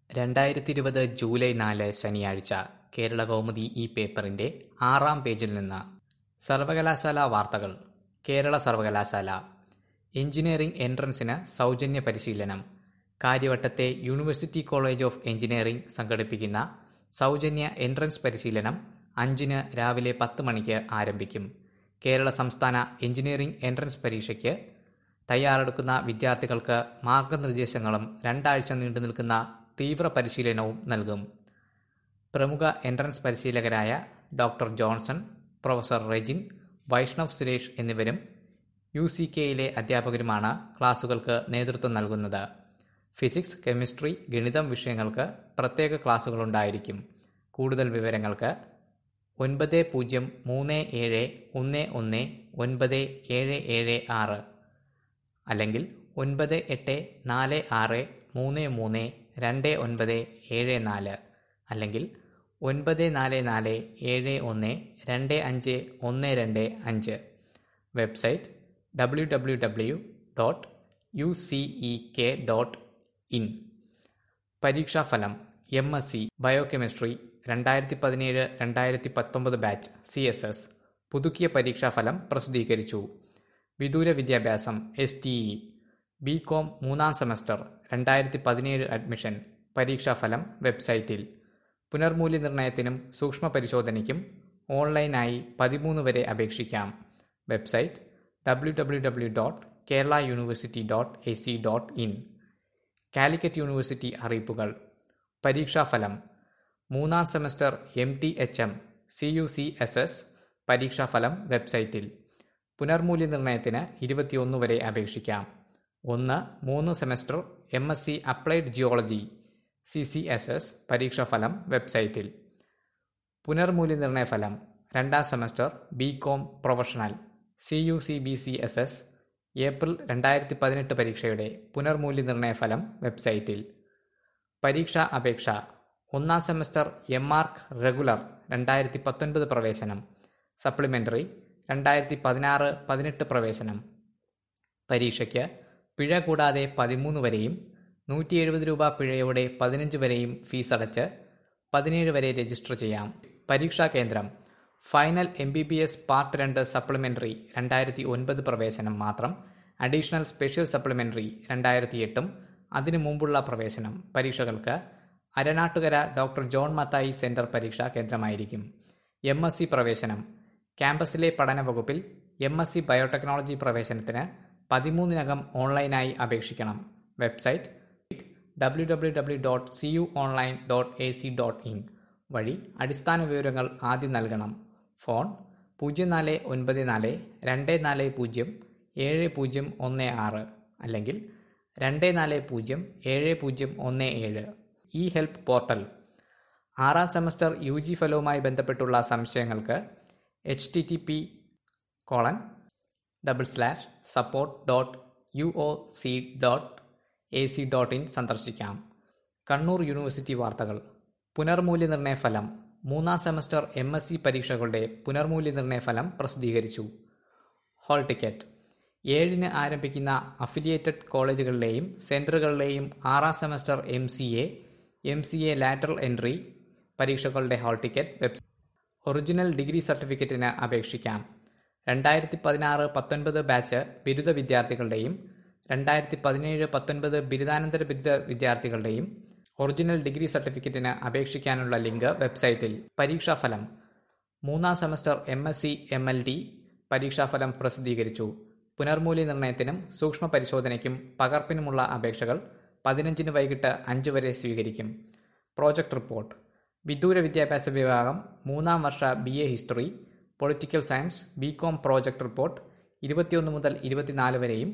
രണ്ടായിരത്തി ഇരുപത് ജൂലൈ നാല് ശനിയാഴ്ച കേരള കൗമുദി ഈ പേപ്പറിന്റെ ആറാം പേജിൽ നിന്ന് സർവകലാശാല വാർത്തകൾ കേരള സർവകലാശാല എഞ്ചിനീയറിംഗ് എൻട്രൻസിന് സൗജന്യ പരിശീലനം കാര്യവട്ടത്തെ യൂണിവേഴ്സിറ്റി കോളേജ് ഓഫ് എഞ്ചിനീയറിംഗ് സംഘടിപ്പിക്കുന്ന സൗജന്യ എൻട്രൻസ് പരിശീലനം അഞ്ചിന് രാവിലെ പത്ത് മണിക്ക് ആരംഭിക്കും കേരള സംസ്ഥാന എഞ്ചിനീയറിംഗ് എൻട്രൻസ് പരീക്ഷയ്ക്ക് തയ്യാറെടുക്കുന്ന വിദ്യാർത്ഥികൾക്ക് മാർഗനിർദ്ദേശങ്ങളും രണ്ടാഴ്ച നീണ്ടു നിൽക്കുന്ന തീവ്ര പരിശീലനവും നൽകും പ്രമുഖ എൻട്രൻസ് പരിശീലകരായ doctor Johnson professor Rejin Vaishnav Suresh എന്നിവരും യു സി കെയിലെ അധ്യാപകരുമാണ് ക്ലാസുകൾക്ക് നേതൃത്വം നൽകുന്നത് ഫിസിക്സ് കെമിസ്ട്രി ഗണിതം വിഷയങ്ങൾക്ക് പ്രത്യേക ക്ലാസുകളുണ്ടായിരിക്കും കൂടുതൽ വിവരങ്ങൾക്ക് ഒൻപത് പൂജ്യം മൂന്ന് ഏഴ് ഒന്ന് ഒന്ന് ഒൻപത് ഏഴ് ഏഴ് ആറ് അല്ലെങ്കിൽ ഒൻപത് എട്ട് നാല് ആറ് മൂന്ന് മൂന്ന് രണ്ട് ഒൻപത് ഏഴ് നാല് അല്ലെങ്കിൽ ഒൻപത് നാല് നാല് ഏഴ് ഒന്ന് രണ്ട് അഞ്ച് ഒന്ന് രണ്ട് അഞ്ച് website W W W dot U C E K dot in പരീക്ഷാഫലം എം എസ് സി ബയോകെമിസ്ട്രി രണ്ടായിരത്തി പതിനേഴ് രണ്ടായിരത്തി പത്തൊമ്പത് ബാച്ച് സി എസ് എസ് പുതുക്കിയ പരീക്ഷാഫലം പ്രസിദ്ധീകരിച്ചു വിദൂര വിദ്യാഭ്യാസം S T E B com മൂന്നാം സെമസ്റ്റർ രണ്ടായിരത്തി പതിനേഴ് അഡ്മിഷൻ പരീക്ഷാഫലം വെബ്സൈറ്റിൽ പുനർമൂല്യനിർണ്ണയത്തിനും സൂക്ഷ്മ പരിശോധനയ്ക്കും ഓൺലൈനായി പതിമൂന്ന് വരെ അപേക്ഷിക്കാം website W W W dot Kerala university dot A C dot in Calicut university അറിയിപ്പുകൾ പരീക്ഷാഫലം മൂന്നാം semester M T H M C U C S S പരീക്ഷാഫലം വെബ്സൈറ്റിൽ പുനർമൂല്യനിർണ്ണയത്തിന് ഇരുപത്തിയൊന്ന് വരെ അപേക്ഷിക്കാം ഒന്ന് മൂന്ന് semester M S C applied geology C C S S പരീക്ഷാഫലം വെബ്സൈറ്റിൽ പുനർമൂല്യനിർണ്ണയ ഫലം രണ്ടാം semester B com professional C U C B C S S April രണ്ടായിരത്തി പതിനെട്ട് പരീക്ഷയുടെ പുനർമൂല്യനിർണ്ണയ ഫലം വെബ്സൈറ്റിൽ പരീക്ഷാ അപേക്ഷ ഒന്നാം സെമസ്റ്റർ എം ആർക്ക് റെഗുലർ രണ്ടായിരത്തി പത്തൊൻപത് പ്രവേശനം സപ്ലിമെൻ്ററി രണ്ടായിരത്തി പതിനാറ് പതിനെട്ട് പ്രവേശനം പരീക്ഷയ്ക്ക് പിഴ കൂടാതെ പതിമൂന്ന് വരെയും നൂറ്റി എഴുപത് രൂപ പിഴയോടെ പതിനഞ്ച് വരെയും ഫീസ് അടച്ച് പതിനേഴ് വരെ രജിസ്റ്റർ ചെയ്യാം പരീക്ഷാ കേന്ദ്രം final M B B S part രണ്ട് സപ്ലിമെൻ്ററി രണ്ടായിരത്തി ഒൻപത് പ്രവേശനം മാത്രം അഡീഷണൽ സ്പെഷ്യൽ സപ്ലിമെൻ്ററി രണ്ടായിരത്തി എട്ടും അതിനു മുമ്പുള്ള പ്രവേശനം പരീക്ഷകൾക്ക് Aranattukara doctor John Mathai centre പരീക്ഷാ കേന്ദ്രമായിരിക്കും എം എസ് സി പ്രവേശനം ക്യാമ്പസിലെ പഠന വകുപ്പിൽ എം എസ് സി ബയോടെക്നോളജി പ്രവേശനത്തിന് പതിമൂന്നിനകം ഓൺലൈനായി അപേക്ഷിക്കണം website W W W dot C U online dot A C dot in വഴി അടിസ്ഥാന വിവരങ്ങൾ ആദ്യം നൽകണം ഫോൺ പൂജ്യം നാല് ഒൻപത് നാല് രണ്ട് നാല് പൂജ്യം ഏഴ് പൂജ്യം ഒന്ന് ആറ് അല്ലെങ്കിൽ രണ്ട് നാല് പൂജ്യം ഏഴ് പൂജ്യം ഒന്ന് ഏഴ് ഇ ഹെൽപ്പ് പോർട്ടൽ ആറാം സെമസ്റ്റർ യു ജി ഫലവുമായി ബന്ധപ്പെട്ടുള്ള സംശയങ്ങൾക്ക് H T T P colon double slash support dot U O C dot A C dot in സന്ദർശിക്കാം കണ്ണൂർ യൂണിവേഴ്സിറ്റി വാർത്തകൾ പുനർമൂല്യനിർണ്ണയ ഫലം മൂന്നാം സെമസ്റ്റർ എം എസ് സി പരീക്ഷകളുടെ പുനർമൂല്യനിർണ്ണയ ഫലം പ്രസിദ്ധീകരിച്ചു ഹോൾ ടിക്കറ്റ് ഏഴിന് ആരംഭിക്കുന്ന അഫിലിയേറ്റഡ് കോളേജുകളിലെയും സെൻറ്ററുകളിലെയും ആറാം semester M C A M C A lateral entry പരീക്ഷകളുടെ hall ticket web original degree സർട്ടിഫിക്കറ്റിന് അപേക്ഷിക്കാം രണ്ടായിരത്തി പതിനാറ് പത്തൊൻപത് ബാച്ച് ബിരുദ വിദ്യാർത്ഥികളുടെയും രണ്ടായിരത്തി പതിനേഴ് പത്തൊൻപത് ബിരുദാനന്തര ബിരുദ വിദ്യാർത്ഥികളുടെയും ഒറിജിനൽ ഡിഗ്രി സർട്ടിഫിക്കറ്റിന് അപേക്ഷിക്കാനുള്ള ലിങ്ക് വെബ്സൈറ്റിൽ പരീക്ഷാഫലം മൂന്നാം semester M S C M L D പരീക്ഷാഫലം പ്രസിദ്ധീകരിച്ചു പുനർമൂല്യനിർണ്ണയത്തിനും സൂക്ഷ്മ പരിശോധനയ്ക്കും പകർപ്പിനുമുള്ള അപേക്ഷകൾ പതിനഞ്ചിന് വൈകിട്ട് അഞ്ച് വരെ സ്വീകരിക്കും പ്രോജക്ട് റിപ്പോർട്ട് വിദൂര വിദ്യാഭ്യാസ വിഭാഗം മൂന്നാം വർഷ B A history political science B com project report ഇരുപത്തിയൊന്ന് മുതൽ ഇരുപത്തിനാല് വരെയും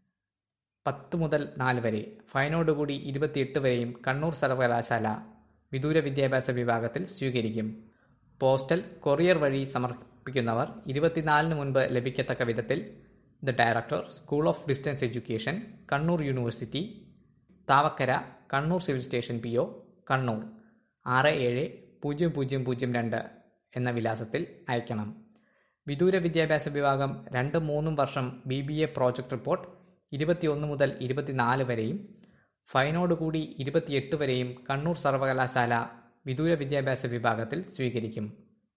പത്ത് മുതൽ നാല് വരെ ഫൈനോടുകൂടി ഇരുപത്തിയെട്ട് വരെയും കണ്ണൂർ സർവകലാശാല വിദൂര വിദ്യാഭ്യാസ വിഭാഗത്തിൽ സ്വീകരിക്കും പോസ്റ്റൽ കൊറിയർ വഴി സമർപ്പിക്കുന്നവർ ഇരുപത്തിനാലിന് മുൻപ് ലഭിക്കത്തക്ക വിധത്തിൽ the director school of distance education Kannur university Thavakkara Kannur civil station P O Kannur ആറ് ഏഴ് പൂജ്യം പൂജ്യം പൂജ്യം രണ്ട് എന്ന വിലാസത്തിൽ അയക്കണം വിദൂര വിദ്യാഭ്യാസ വിഭാഗം രണ്ടും മൂന്നും വർഷം B B A project report ഇരുപത്തിയൊന്ന് മുതൽ ഇരുപത്തിനാല് വരെയും ഫൈനോടുകൂടി ഇരുപത്തിയെട്ട് വരെയും കണ്ണൂർ സർവകലാശാല വിദൂര വിദ്യാഭ്യാസ വിഭാഗത്തിൽ സ്വീകരിക്കും